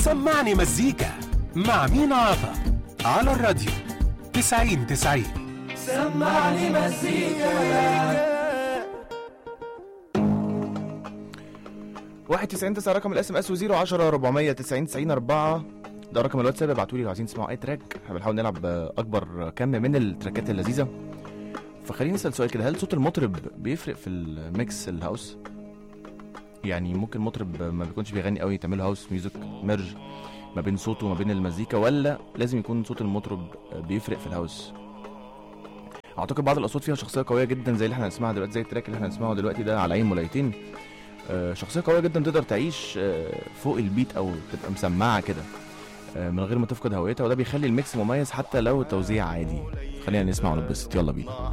سمعني مزيكا مع مين عطا على الراديو 90 90 سمعني مزيكا 91 9 رقم الاس ام اس و0 10 490 90 4 ده رقم الواتساب ابعتوا لي لو عايزين تسمعوا اي تراك احنا بنحاول نلعب اكبر كم من التراكات اللذيذه فخليني نسال سؤال كده هل صوت المطرب بيفرق في الميكس الهاوس يعني ممكن مطرب ما بيكونش بيغني قوي تعمله هاوس ميوزك ميرج ما بين صوته وما بين المزيكا ولا لازم يكون صوت المطرب بيفرق في الهاوس اعتقد بعض الاصوات فيها شخصيه قويه جدا زي اللي احنا هنسمعها دلوقتي زي التراك اللي احنا هنسمعه دلوقتي ده على عين ملايتين آه، شخصيه قويه جدا تقدر تعيش آه، فوق البيت او تبقى مسمعه كده آه، من غير ما تفقد هويتها وده بيخلي الميكس مميز حتى لو التوزيع عادي خلينا نسمع ونتبسط يلا بينا